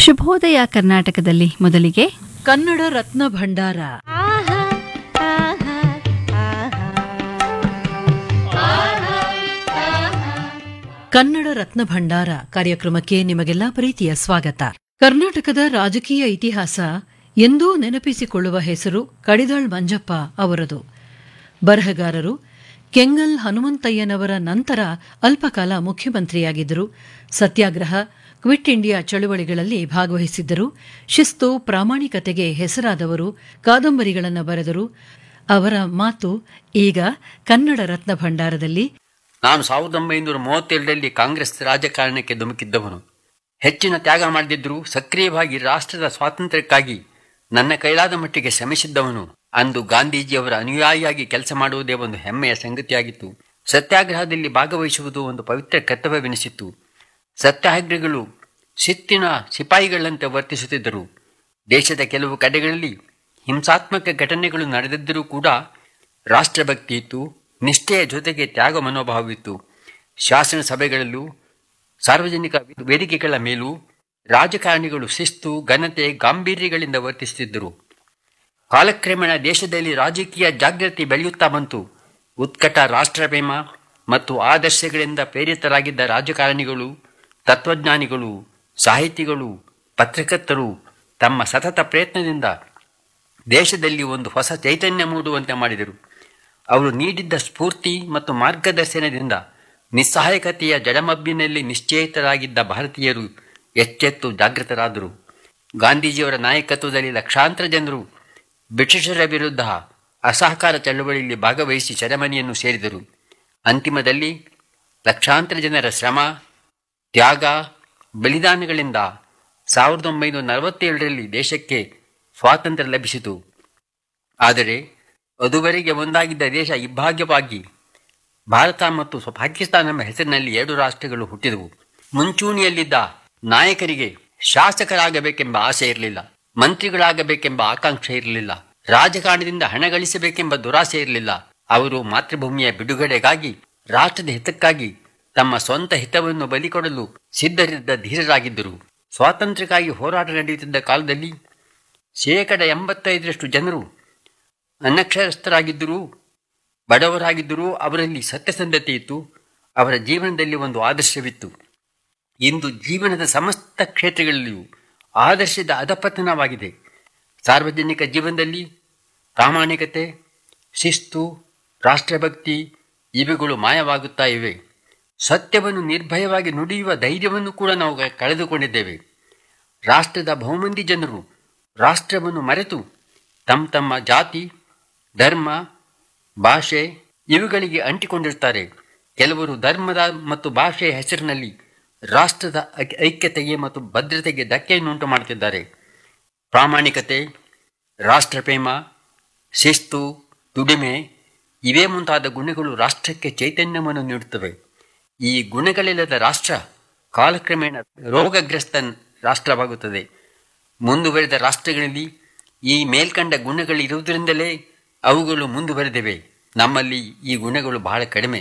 ಶುಭೋದಯ ಕರ್ನಾಟಕದಲ್ಲಿ ಮೊದಲಿಗೆ ಕನ್ನಡ ರತ್ನ ಭಂಡಾರ ಕನ್ನಡ ರತ್ನ ಭಂಡಾರ ಕಾರ್ಯಕ್ರಮಕ್ಕೆ ನಿಮಗೆಲ್ಲ ಪ್ರೀತಿಯ ಸ್ವಾಗತ ಕರ್ನಾಟಕದ ರಾಜಕೀಯ ಇತಿಹಾಸ ಎಂದೂ ನೆನಪಿಸಿಕೊಳ್ಳುವ ಹೆಸರು ಕಡಿದಾಳ್ ಮಂಜಪ್ಪ ಅವರದು ಬರಹಗಾರರು ಕೆಂಗಲ್ ಹನುಮಂತಯ್ಯನವರ ನಂತರ ಅಲ್ಪಕಾಲ ಮುಖ್ಯಮಂತ್ರಿಯಾಗಿದ್ದರು ಸತ್ಯಾಗ್ರಹ ಕ್ವಿಟ್ ಇಂಡಿಯಾ ಚಳುವಳಿಗಳಲ್ಲಿ ಭಾಗವಹಿಸಿದ್ದರು ಶಿಸ್ತು ಪ್ರಾಮಾಣಿಕತೆಗೆ ಹೆಸರಾದವರು ಕಾದಂಬರಿಗಳನ್ನು ಬರೆದರು ಅವರ ಮಾತು ಈಗ ಕನ್ನಡ ರತ್ನ ಭಂಡಾರದಲ್ಲಿ ನಾನು ಸಾವಿರದ ಒಂಬೈನೂರ ಮೂವತ್ತೆರಡರಲ್ಲಿ ಕಾಂಗ್ರೆಸ್ ರಾಜಕಾರಣಕ್ಕೆ ಧುಮುಕಿದ್ದವನು ಹೆಚ್ಚಿನ ತ್ಯಾಗ ಮಾಡದಿದ್ದರೂ ಸಕ್ರಿಯವಾಗಿ ರಾಷ್ಟ್ರದ ಸ್ವಾತಂತ್ರ್ಯಕ್ಕಾಗಿ ನನ್ನ ಕೈಲಾದ ಮಟ್ಟಿಗೆ ಶ್ರಮಿಸಿದ್ದವನು ಅಂದು ಗಾಂಧೀಜಿಯವರ ಅನುಯಾಯಿಯಾಗಿ ಕೆಲಸ ಮಾಡುವುದೇ ಒಂದು ಹೆಮ್ಮೆಯ ಸಂಗತಿಯಾಗಿತ್ತು ಸತ್ಯಾಗ್ರಹದಲ್ಲಿ ಭಾಗವಹಿಸುವುದು ಒಂದು ಪವಿತ್ರ ಕರ್ತವ್ಯವೆನಿಸಿತ್ತು ಸತ್ಯಾಗ್ರಹಿಗಳು ಶಿಸ್ತಿನ ಸಿಪಾಯಿಗಳಂತೆ ವರ್ತಿಸುತ್ತಿದ್ದರು ದೇಶದ ಕೆಲವು ಕಡೆಗಳಲ್ಲಿ ಹಿಂಸಾತ್ಮಕ ಘಟನೆಗಳು ನಡೆದಿದ್ದರೂ ಕೂಡ ರಾಷ್ಟ್ರಭಕ್ತಿ ಇತ್ತು ನಿಷ್ಠೆಯ ಜೊತೆಗೆ ತ್ಯಾಗ ಮನೋಭಾವವಿತ್ತು ಶಾಸನ ಸಭೆಗಳಲ್ಲೂ ಸಾರ್ವಜನಿಕ ವೇದಿಕೆಗಳ ಮೇಲೂ ರಾಜಕಾರಣಿಗಳು ಶಿಸ್ತು ಘನತೆ ಗಾಂಭೀರ್ಯಗಳಿಂದ ವರ್ತಿಸುತ್ತಿದ್ದರು ಕಾಲಕ್ರಮೇಣ ದೇಶದಲ್ಲಿ ರಾಜಕೀಯ ಜಾಗೃತಿ ಬೆಳೆಯುತ್ತಾ ಬಂತು ಉತ್ಕಟ ರಾಷ್ಟ್ರಪ್ರೇಮ ಮತ್ತು ಆದರ್ಶಗಳಿಂದ ಪ್ರೇರಿತರಾಗಿದ್ದ ರಾಜಕಾರಣಿಗಳು ತತ್ವಜ್ಞಾನಿಗಳು ಸಾಹಿತಿಗಳು ಪತ್ರಕರ್ತರು ತಮ್ಮ ಸತತ ಪ್ರಯತ್ನದಿಂದ ದೇಶದಲ್ಲಿ ಒಂದು ಹೊಸ ಚೈತನ್ಯ ಮೂಡುವಂತೆ ಮಾಡಿದರು ಅವರು ನೀಡಿದ್ದ ಸ್ಫೂರ್ತಿ ಮತ್ತು ಮಾರ್ಗದರ್ಶನದಿಂದ ನಿಸ್ಸಹಾಯಕತೆಯ ಜಡಮಬ್ಬಿನಲ್ಲಿ ನಿಶ್ಚಯಿತರಾಗಿದ್ದ ಭಾರತೀಯರು ಎಚ್ಚೆತ್ತು ಜಾಗೃತರಾದರು ಗಾಂಧೀಜಿಯವರ ನಾಯಕತ್ವದಲ್ಲಿ ಲಕ್ಷಾಂತರ ಜನರು ಬ್ರಿಟಿಷರ ವಿರುದ್ಧ ಅಸಹಕಾರ ಚಳವಳಿಯಲ್ಲಿ ಭಾಗವಹಿಸಿ ಸೆರೆಮನಿಯನ್ನು ಸೇರಿದರು ಅಂತಿಮದಲ್ಲಿ ಲಕ್ಷಾಂತರ ಜನರ ಶ್ರಮ ತ್ಯಾಗ ಬಲಿದಾನಗಳಿಂದ ಸಾವಿರದ ಒಂಬೈನೂರ ನಲವತ್ತೇಳರಲ್ಲಿ ದೇಶಕ್ಕೆ ಸ್ವಾತಂತ್ರ್ಯ ಲಭಿಸಿತು ಆದರೆ ಅದುವರೆಗೆ ಒಂದಾಗಿದ್ದ ದೇಶ ಇಬ್ಬಾಗ್ಯವಾಗಿ ಭಾರತ ಮತ್ತು ಸ್ವ- ಪಾಕಿಸ್ತಾನ ಎಂಬ ಹೆಸರಿನಲ್ಲಿ ಎರಡು ರಾಷ್ಟ್ರಗಳು ಹುಟ್ಟಿದವು ಮುಂಚೂಣಿಯಲ್ಲಿದ್ದ ನಾಯಕರಿಗೆ ಶಾಸಕರಾಗಬೇಕೆಂಬ ಆಸೆ ಇರಲಿಲ್ಲ ಮಂತ್ರಿಗಳಾಗಬೇಕೆಂಬ ಆಕಾಂಕ್ಷೆ ಇರಲಿಲ್ಲ ರಾಜಕಾರಣದಿಂದ ಹಣ ಗಳಿಸಬೇಕೆಂಬ ದುರಾಸೆ ಇರಲಿಲ್ಲ ಅವರು ಮಾತೃಭೂಮಿಯ ಬಿಡುಗಡೆಗಾಗಿ ರಾಷ್ಟ್ರದ ಹಿತಕ್ಕಾಗಿ ತಮ್ಮ ಸ್ವಂತ ಹಿತವನ್ನು ಬಲಿಕೊಡಲು ಸಿದ್ಧರಿದ್ದ ಧೀರರಾಗಿದ್ದರು ಸ್ವಾತಂತ್ರ್ಯಕ್ಕಾಗಿ ಹೋರಾಟ ನಡೆಯುತ್ತಿದ್ದ ಕಾಲದಲ್ಲಿ ಶೇಕಡ ಎಂಬತ್ತೈದರಷ್ಟು ಜನರು ಅನಕ್ಷರಸ್ಥರಾಗಿದ್ದರೂ ಬಡವರಾಗಿದ್ದರೂ ಅವರಲ್ಲಿ ಸತ್ಯಸಂಧತೆ ಇತ್ತು ಅವರ ಜೀವನದಲ್ಲಿ ಒಂದು ಆದರ್ಶವಿತ್ತು ಇಂದು ಜೀವನದ ಸಮಸ್ತ ಕ್ಷೇತ್ರಗಳಲ್ಲಿಯೂ ಆದರ್ಶದ ಅಧಪತನವಾಗಿದೆ ಸಾರ್ವಜನಿಕ ಜೀವನದಲ್ಲಿ ಪ್ರಾಮಾಣಿಕತೆ ಶಿಸ್ತು ರಾಷ್ಟ್ರಭಕ್ತಿ ಇವುಗಳು ಮಾಯವಾಗುತ್ತಾ ಇವೆ ಸತ್ಯವನ್ನು ನಿರ್ಭಯವಾಗಿ ನುಡಿಯುವ ಧೈರ್ಯವನ್ನು ಕೂಡ ನಾವು ಕ- ಕಳೆದುಕೊಂಡಿದ್ದೇವೆ ರಾಷ್ಟ್ರದ ಬಹುಮಂದಿ ಜನರು ರಾಷ್ಟ್ರವನ್ನು ಮರೆತು ತಮ್ಮ ತಮ್ಮ ಜಾತಿ ಧರ್ಮ ಭಾಷೆ ಇವುಗಳಿಗೆ ಅಂಟಿಕೊಂಡಿರ್ತಾರೆ ಕೆಲವರು ಧರ್ಮದ ಮತ್ತು ಭಾಷೆಯ ಹೆಸರಿನಲ್ಲಿ ರಾಷ್ಟ್ರದ ಐ- ಐಕ್ಯತೆಗೆ ಮತ್ತು ಭದ್ರತೆಗೆ ಧಕ್ಕೆಯನ್ನುಂಟು ಮಾಡುತ್ತಿದ್ದಾರೆ ಪ್ರಾಮಾಣಿಕತೆ ರಾಷ್ಟ್ರಪ್ರೇಮ ಶಿಸ್ತು ದುಡಿಮೆ ಇವೇ ಮುಂತಾದ ಗುಣಗಳು ರಾಷ್ಟ್ರಕ್ಕೆ ಚೈತನ್ಯವನ್ನು ನೀಡುತ್ತವೆ ಈ ಗುಣಗಳಿಲ್ಲದ ರಾಷ್ಟ್ರ ಕಾಲಕ್ರಮೇಣ ರೋಗಗ್ರಸ್ತ ರಾಷ್ಟ್ರವಾಗುತ್ತದೆ ಮುಂದುವರೆದ ರಾಷ್ಟ್ರಗಳಲ್ಲಿ ಈ ಮೇಲ್ಕಂಡ ಗುಣಗಳಿರುವುದರಿಂದಲೇ ಅವುಗಳು ಮುಂದುವರೆದಿವೆ ನಮ್ಮಲ್ಲಿ ಈ ಗುಣಗಳು ಬಹಳ ಕಡಿಮೆ